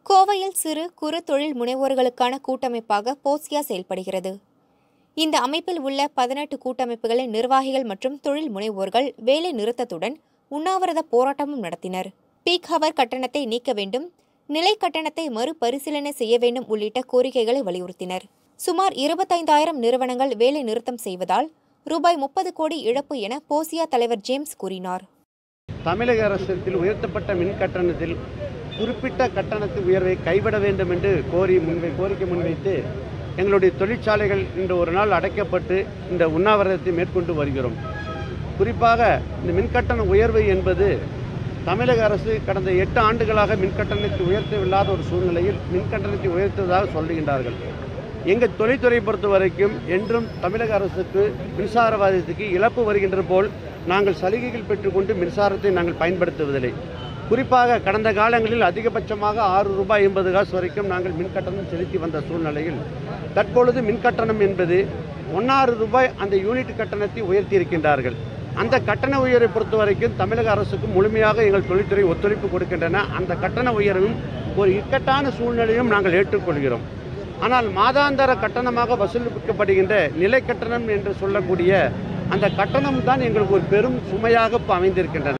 கோவையில் சிறு குறு தொழில் முனைவோர்களுக்கான கூட்டமைப்பாக போசியா செயல்படுகிறது இந்த அமைப்பில் உள்ள பதினெட்டு கூட்டமைப்புகளின் நிர்வாகிகள் மற்றும் தொழில் முனைவோர்கள் வேலை நிறுத்தத்துடன் உண்ணாவிரத போராட்டமும் நடத்தினர் பீக் ஹவர் கட்டணத்தை நீக்க வேண்டும் நிலை கட்டணத்தை மறுபரிசீலனை செய்ய வேண்டும் உள்ளிட்ட கோரிக்கைகளை வலியுறுத்தினர் சுமார் இருபத்தைந்தாயிரம் நிறுவனங்கள் வேலை நிறுத்தம் செய்வதால் ரூபாய் முப்பது கோடி இழப்பு என போசியா தலைவர் ஜேம்ஸ் கூறினார் தமிழக அரசில் உயர்த்தப்பட்ட மின் கட்டணத்தில் குறிப்பிட்ட கட்டணத்து உயர்வை கைவிட வேண்டும் என்று கோரி முன்வை கோரிக்கை முன்வைத்து எங்களுடைய தொழிற்சாலைகள் இன்று ஒரு நாள் அடைக்கப்பட்டு இந்த உண்ணாவிரதத்தை மேற்கொண்டு வருகிறோம் குறிப்பாக இந்த மின்கட்டண உயர்வு என்பது தமிழக அரசு கடந்த எட்டு ஆண்டுகளாக மின்கட்டணத்தை உயர்த்தவில்லாத ஒரு சூழ்நிலையில் மின்கட்டணத்தை உயர்த்துவதாக சொல்லுகின்றார்கள் எங்கள் தொழில்துறை பொறுத்த வரைக்கும் என்றும் தமிழக அரசுக்கு மின்சார வாரியத்துக்கு இழப்பு வருகின்ற போல் நாங்கள் சலுகைகள் பெற்றுக்கொண்டு மின்சாரத்தை நாங்கள் பயன்படுத்துவதில்லை குறிப்பாக கடந்த காலங்களில் அதிகபட்சமாக ஆறு ரூபாய் எண்பது காசு வரைக்கும் நாங்கள் மின்கட்டணம் செலுத்தி வந்த சூழ்நிலையில் தற்பொழுது மின்கட்டணம் என்பது ஒன்னாறு ரூபாய் அந்த யூனிட் கட்டணத்தை உயர்த்தி இருக்கின்றார்கள் அந்த கட்டண உயர்வை பொறுத்த வரைக்கும் தமிழக அரசுக்கு முழுமையாக எங்கள் தொழில்துறை ஒத்துழைப்பு கொடுக்கின்றன அந்த கட்டண உயர்வும் ஒரு இக்கட்டான சூழ்நிலையும் நாங்கள் ஏற்றுக்கொள்கிறோம் ஆனால் மாதாந்தர கட்டணமாக வசூலிக்கப்படுகின்ற நிலை கட்டணம் என்று சொல்லக்கூடிய அந்த கட்டணம் தான் எங்களுக்கு ஒரு பெரும் சுமையாக இப்போ அமைந்திருக்கின்றன